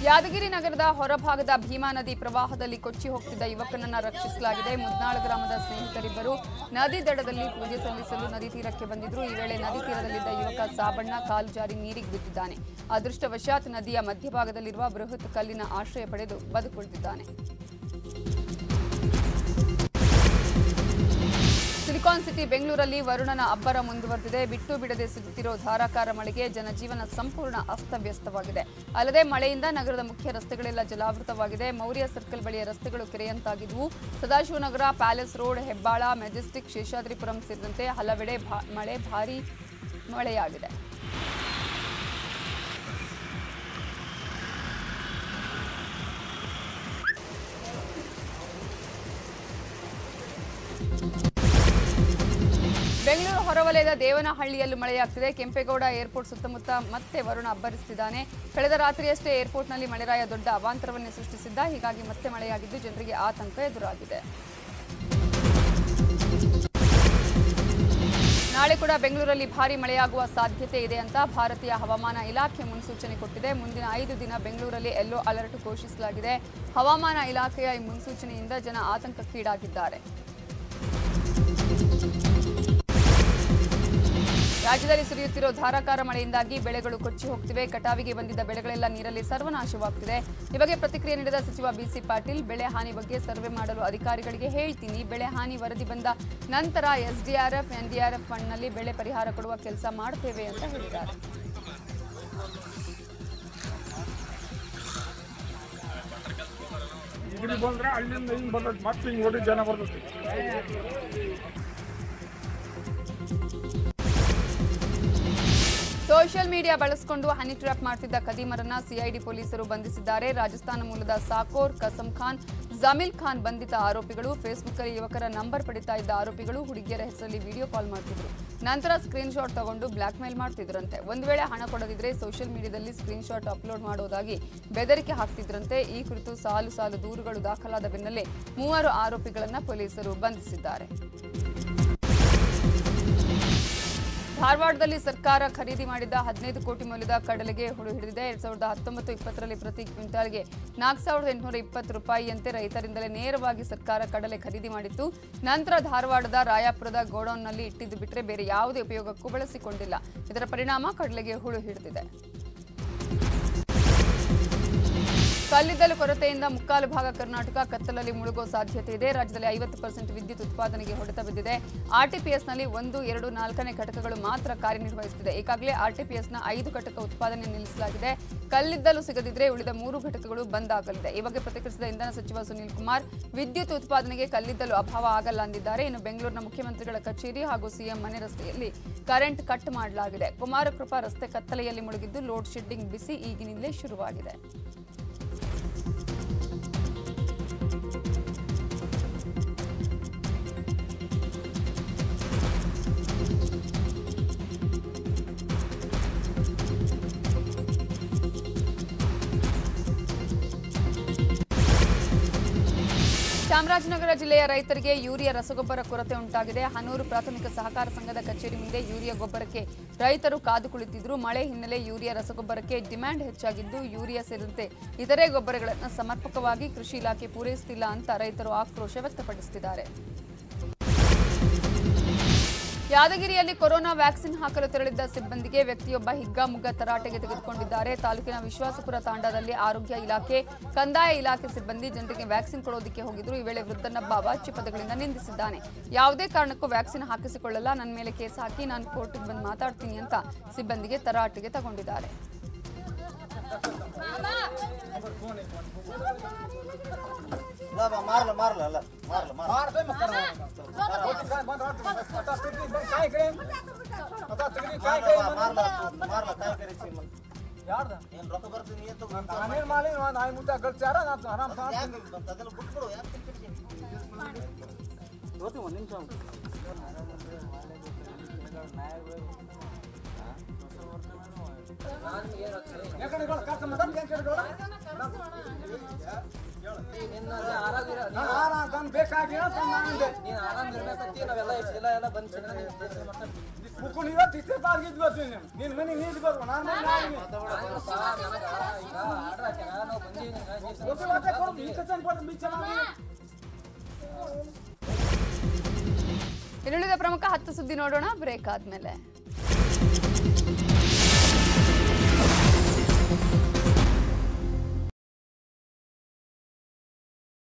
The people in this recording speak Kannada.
ಯಾದಗಿರಿ ನಗರದ ಹೊರಭಾಗದ ಭೀಮಾ ನದಿ ಪ್ರವಾಹದಲ್ಲಿ ಕೊಚ್ಚಿ ಹೋಗ್ತಿದ್ದ ಯುವಕನನ್ನ ರಕ್ಷಿಸಲಾಗಿದೆ ಮುದ್ನಾಳ ಗ್ರಾಮದ ಸ್ನೇಹಿತರಿಬ್ಬರು ನದಿ ದಡದಲ್ಲಿ ಪೂಜೆ ಸಲ್ಲಿಸಲು ನದಿ ತೀರಕ್ಕೆ ಬಂದಿದ್ರು ಈ ವೇಳೆ ನದಿ ತೀರದಲ್ಲಿದ್ದ ಯುವಕ ಸಾಬಣ್ಣ ಕಾಲು ಜಾರಿ ನೀರಿಗೆ ಬಿದ್ದಿದ್ದಾನೆ ಅದೃಷ್ಟವಶಾತ್ ನದಿಯ ಮಧ್ಯಭಾಗದಲ್ಲಿರುವ ಬೃಹತ್ ಕಲ್ಲಿನ ಆಶ್ರಯ ಪಡೆದು ಬದುಕುಳಿದಿದ್ದಾನೆ ಸಿಲಿಕಾನ್ ಸಿಟಿ ಬೆಂಗಳೂರಲ್ಲಿ ವರುಣನ ಅಬ್ಬರ ಮುಂದುವರೆದಿದೆ ಬಿಟ್ಟು ಬಿಡದೆ ಸುರಿಯುತ್ತಿರೋ ಧಾರಾಕಾರ ಮಳೆಗೆ ಜನಜೀವನ ಸಂಪೂರ್ಣ ಅಸ್ತವ್ಯಸ್ತವಾಗಿದೆ ಅಲ್ಲದೆ ಮಳೆಯಿಂದ ನಗರದ ಮುಖ್ಯ ರಸ್ತೆಗಳೆಲ್ಲ ಜಲಾವೃತವಾಗಿದೆ ಮೌರ್ಯ ಸರ್ಕಲ್ ಬಳಿಯ ರಸ್ತೆಗಳು ಕೆರೆಯಂತಾಗಿದ್ವು Sadashivanagar palace road Hebbal Majestic Seshadripuram ಸೇರಿದಂತೆ ಹಲವೆಡೆ ಭಾ- ಮಳೆ ಭಾರೀ ಮಳೆಯಾಗಿದೆ ಬೆಂಗಳೂರು ಹೊರವಲಯದ ದೇವನಹಳ್ಳಿಯಲ್ಲೂ ಮಳೆಯಾಗ್ತಿದೆ ಕೆಂಪೇಗೌಡ ಏರ್ಪೋರ್ಟ್ ಸುತ್ತಮುತ್ತ ಮತ್ತೆ ವರುಣ ಅಬ್ಬರಿಸುತ್ತಿದ್ದಾನೆ ಕಳೆದ ರಾತ್ರಿಯಷ್ಟೇ ಏರ್ಪೋರ್ಟ್ನಲ್ಲಿ ಮಳೆರಾಯ ದೊಡ್ಡ ಅವಾಂತರವನ್ನೇ ಸೃಷ್ಟಿಸಿದ್ದ ಹೀಗಾಗಿ ಮತ್ತೆ ಮಳೆಯಾಗಿದ್ದು ಜನರಿಗೆ ಆತಂಕ ಎದುರಾಗಿದೆ ನಾಳೆ ಕೂಡ ಬೆಂಗಳೂರಲ್ಲಿ ಭಾರಿ ಮಳೆಯಾಗುವ ಸಾಧ್ಯತೆ ಇದೆ ಅಂತ ಭಾರತೀಯ ಹವಾಮಾನ ಇಲಾಖೆ ಮುನ್ಸೂಚನೆ ಕೊಟ್ಟಿದೆ ಮುಂದಿನ ಐದು ದಿನ ಬೆಂಗಳೂರಲ್ಲಿ ಯೆಲ್ಲೋ ಅಲರ್ಟ್ ಘೋಷಿಸಲಾಗಿದೆ ಹವಾಮಾನ ಇಲಾಖೆಯ ಈ ಮುನ್ಸೂಚನೆಯಿಂದ ಜನ ಆತಂಕಕ್ಕೀಡಾಗಿದ್ದಾರೆ ರಾಜ್ಯದಲ್ಲಿ ಸುರಿಯುತ್ತಿರೋ ಧಾರಾಕಾರ ಮಳೆಯಿಂದಾಗಿ ಬೆಳೆಗಳು ಕೊಚ್ಚಿ ಹೋಗ್ತಿವೆ ಕಟಾವಿಗೆ ಬಂದಿದ್ದ ಬೆಳೆಗಳೆಲ್ಲ ನೀರಲ್ಲಿ ಸರ್ವನಾಶವಾಗ್ತಿದೆ ಈ ಬಗ್ಗೆ ಪ್ರತಿಕ್ರಿಯೆ ನೀಡಿದ ಸಚಿವ ಬಿಸಿ ಪಾಟೀಲ್ ಬೆಳೆ ಹಾನಿ ಬಗ್ಗೆ ಸರ್ವೆ ಮಾಡಲು ಅಧಿಕಾರಿಗಳಿಗೆ ಹೇಳ್ತೀನಿ ಬೆಳೆ ಹಾನಿ ವರದಿ ಬಂದ ನಂತರ ಎಸ್ಡಿಆರ್ಎಫ್ ಎನ್ಡಿಆರ್ಎಫ್ ಫಂಡ್ನಲ್ಲಿ ಬೆಳೆ ಪರಿಹಾರ ಕೊಡುವ ಕೆಲಸ ಮಾಡ್ತೇವೆ ಅಂತ ಹೇಳಿದ್ದಾರೆ ಇಲ್ಲಿ ಬಂದ್ರೆ ಅಲ್ಲಿಂದ ಹಿಂಗ್ ಬರ್ತೈತಿ ಮತ್ತೆ ಹಿಂಗ್ ಹೊಡಿ ಜನ ಬರ್ತೈತಿ ಸೋಷಿಯಲ್ ಮೀಡಿಯಾ ಬಳಸಿಕೊಂಡು ಹನಿ ಟ್ರ್ಯಾಪ್ ಮಾಡ್ತಿದ್ದ ಖದೀಮರನ್ನ ಸಿಐಡಿ ಪೊಲೀಸರು ಬಂಧಿಸಿದ್ದಾರೆ ರಾಜಸ್ಥಾನ ಮೂಲದ ಸಾಕೋರ್ ಕಸಂ ಖಾನ್ ಜಮೀಲ್ ಖಾನ್ ಬಂಧಿತ ಆರೋಪಿಗಳು ಫೇಸ್ಬುಕ್ಕಲ್ಲಿ ಯುವಕರ ನಂಬರ್ ಪಡಿತಾ ಇದ್ದ ಆರೋಪಿಗಳು ಹುಡುಗಿಯರ ಹೆಸರಲ್ಲಿ ವಿಡಿಯೋ ಕಾಲ್ ಮಾಡ್ತಿದ್ರು ನಂತರ ಸ್ಕ್ರೀನ್ ಶಾಟ್ ತಗೊಂಡು ಬ್ಲಾಕ್ ಮೇಲ್ ಮಾಡ್ತಿದ್ರಂತೆ ಒಂದು ವೇಳೆ ಹಣ ಕೊಡದಿದ್ರೆ ಸೋಷಿಯಲ್ ಮೀಡಿಯಾದಲ್ಲಿ ಸ್ಕ್ರೀನ್ ಶಾಟ್ ಅಪ್ಲೋಡ್ ಮಾಡೋದಾಗಿ ಬೆದರಿಕೆ ಹಾಕ್ತಿದ್ರಂತೆ ಈ ಕುರಿತು ಸಾಲು ಸಾಲು ದೂರುಗಳು ದಾಖಲಾದ ಬೆನ್ನಲ್ಲೇ ಮೂವರು ಆರೋಪಿಗಳನ್ನ ಪೊಲೀಸರು ಬಂಧಿಸಿದ್ದಾರೆ ಧಾರವಾಡದಲ್ಲಿ ಸರ್ಕಾರ ಖರೀದಿ ಮಾಡಿದ್ದ ಹದಿನೈದು ಕೋಟಿ ಮೌಲ್ಯದ ಕಡಲೆಗೆ ಹುಳು ಹಿಡಿದಿದೆ ಎರಡ್ ಸಾವಿರದ ಹತ್ತೊಂಬತ್ತು ಇಪ್ಪತ್ತರಲ್ಲಿ ಪ್ರತಿ ಕ್ವಿಂಟಾಲ್ಗೆ ನಾಲ್ಕು ಸಾವಿರದ ಎಂಟುನೂರ ಇಪ್ಪತ್ತು ರೂಪಾಯಿಯಂತೆ ರೈತರಿಂದಲೇ ನೇರವಾಗಿ ಸರ್ಕಾರ ಕಡಲೆ ಖರೀದಿ ಮಾಡಿತ್ತು ನಂತರ ಧಾರವಾಡದ ರಾಯಾಪುರದ ಗೋಡೌನ್ನಲ್ಲಿ ಇಟ್ಟಿದ್ದು ಬಿಟ್ಟರೆ ಬೇರೆ ಯಾವುದೇ ಉಪಯೋಗಕ್ಕೂ ಬಳಸಿಕೊಂಡಿಲ್ಲ ಇದರ ಪರಿಣಾಮ ಕಡಲೆಗೆ ಹುಳು ಹಿಡಿದಿದೆ ಕಲ್ಲಿದ್ದಲು ಕೊರತೆಯಿಂದ ಮುಕ್ಕಾಲು ಭಾಗ ಕರ್ನಾಟಕ ಕತ್ತಲಲ್ಲಿ ಮುಳುಗೋ ಸಾಧ್ಯತೆ ಇದೆ ರಾಜ್ಯದಲ್ಲಿ ಐವತ್ತು ಪರ್ಸೆಂಟ್ ವಿದ್ಯುತ್ ಉತ್ಪಾದನೆಗೆ ಹೊಡೆತ ಬಿದ್ದಿದೆ ಆರ್ಟಿಪಿಎಸ್ನಲ್ಲಿ ಒಂದು ಎರಡು ನಾಲ್ಕನೇ ಘಟಕಗಳು ಮಾತ್ರ ಕಾರ್ಯನಿರ್ವಹಿಸುತ್ತಿದೆ ಈಗಾಗಲೇ ಆರ್ಟಿಪಿಎಸ್ನ ಐದು ಘಟಕ ಉತ್ಪಾದನೆ ನಿಲ್ಲಿಸಲಾಗಿದೆ ಕಲ್ಲಿದ್ದಲು ಸಿಗದಿದ್ರೆ ಉಳಿದ ಮೂರು ಘಟಕಗಳು ಬಂದ್ ಆಗಲಿದೆ ಈ ಬಗ್ಗೆ ಪ್ರತಿಕ್ರಿಯಿಸಿದ ಇಂಧನ ಸಚಿವ ಸುನೀಲ್ ಕುಮಾರ್ ವಿದ್ಯುತ್ ಉತ್ಪಾದನೆಗೆ ಕಲ್ಲಿದ್ದಲು ಅಭಾವ ಆಗಲ್ಲ ಅಂದಿದ್ದಾರೆ ಇನ್ನು ಬೆಂಗಳೂರಿನ ಮುಖ್ಯಮಂತ್ರಿಗಳ ಕಚೇರಿ ಹಾಗೂ ಸಿಎಂ ಮನೆ ರಸ್ತೆಯಲ್ಲಿ ಕರೆಂಟ್ ಕಟ್ ಮಾಡಲಾಗಿದೆ ಕುಮಾರಕೃಪಾ ರಸ್ತೆ ಕತ್ತಲೆಯಲ್ಲಿ ಮುಳುಗಿದ್ದು ಲೋಡ್ ಶೆಡ್ಡಿಂಗ್ ಬಿಸಿ ಈಗಿನಿಂದಲೇ ಶುರುವಾಗಿದೆ ಚಾಮರಾಜನಗರ ಜಿಲ್ಲೆಯ ರೈತರಿಗೆ ಯೂರಿಯಾ ರಸಗೊಬ್ಬರ ಕೊರತೆ ಉಂಟಾಗಿದೆ ಹನೂರು ಪ್ರಾಥಮಿಕ ಸಹಕಾರ ಸಂಘದ ಕಚೇರಿ ಮುಂದೆ ಯೂರಿಯಾ ಗೊಬ್ಬರಕ್ಕೆ ರೈತರು ಕಾದು ಕುಳಿತಿದ್ರು ಮಳೆ ಹಿನ್ನೆಲೆ ಯೂರಿಯಾ ರಸಗೊಬ್ಬರಕ್ಕೆ ಡಿಮ್ಯಾಂಡ್ ಹೆಚ್ಚಾಗಿದ್ದು ಯೂರಿಯಾ ಸೇರಿದಂತೆ ಇತರೆ ಗೊಬ್ಬರಗಳನ್ನು ಸಮರ್ಪಕವಾಗಿ ಕೃಷಿ ಇಲಾಖೆ ಪೂರೈಸುತ್ತಿಲ್ಲ ಅಂತ ರೈತರು ಆಕ್ರೋಶ ವ್ಯಕ್ತಪಡಿಸುತ್ತಿದ್ದಾರೆ ಯಾದಗಿರಿಯಲ್ಲಿ ಕೊರೋನಾ ವ್ಯಾಕ್ಸಿನ್ ಹಾಕಲು ತೆರಳಿದ್ದ ಸಿಬ್ಬಂದಿಗೆ ವ್ಯಕ್ತಿಯೊಬ್ಬ ಹಿಗ್ಗಾಮುಗ್ಗ ತರಾಟೆಗೆ ತೆಗೆದುಕೊಂಡಿದ್ದಾರೆ ತಾಲೂಕಿನ ವಿಶ್ವಾಸಪುರ ತಾಂಡಾದಲ್ಲಿ ಆರೋಗ್ಯ ಇಲಾಖೆ ಕಂದಾಯ ಇಲಾಖೆ ಸಿಬ್ಬಂದಿ ಜನರಿಗೆ ವ್ಯಾಕ್ಸಿನ್ ಕೊಡೋದಕ್ಕೆ ಹೋಗಿದ್ರು ಈ ವೇಳೆ ವೃದ್ಧನೊಬ್ಬ ಅವಾಚ್ಯ ಪದಗಳಿಂದ ನಿಂದಿಸಿದ್ದಾನೆ ಯಾವುದೇ ಕಾರಣಕ್ಕೂ ವ್ಯಾಕ್ಸಿನ್ ಹಾಕಿಸಿಕೊಳ್ಳಲ್ಲ ನನ್ನ ಮೇಲೆ ಕೇಸ್ ಹಾಕಿ ನಾನು ಕೋರ್ಟ್ಗೆ ಬಂದು ಮಾತಾಡ್ತೀನಿ ಅಂತ ಸಿಬ್ಬಂದಿಗೆ ತರಾಟೆಗೆ ತಗೊಂಡಿದ್ದಾರೆ ಮಾರ್ಲ ಮಾರ್ಲ ಅಲ್ಲ ಮಾರ್ಲ ಮಾರ್ಲ ಮಾರ್ಲ ಮಾರ್ಲ ಕಾಯಿ ಕರಿಸಿ ಏನ್ ರೊಕ್ಕ ಬರ್ತೀನಿ ಏನ್ ತಗೋ ಯಾಕೆ ಬಂತ ಅದೆಲ್ಲ ಬಿಟ್ಬಿಡು ಯಾಕೆ ಕಿರಿಕಿರಿ? ನೀನ್ ಆರಾಮ್ ಇರ್ಬೇಕಂತಿ ನಾವೆಲ್ಲ ಇಷ್ಟ ಎಲ್ಲ ಎಲ್ಲ ಬಂದ್ ನಿನ್ ಮನೆ ನೀಡ್ ಬರ್ಬೇಕು ನಾನು ನನಗ ಈಗ ಆರ್ಡರ್ ಹಾಕ್ಯಾರ ನಾವು ಇನ್ನುಳಿದ ಪ್ರಮುಖ ಹತ್ತು ಸುದ್ದಿ ನೋಡೋಣ ಬ್ರೇಕ್ ಆದ್ಮೇಲೆ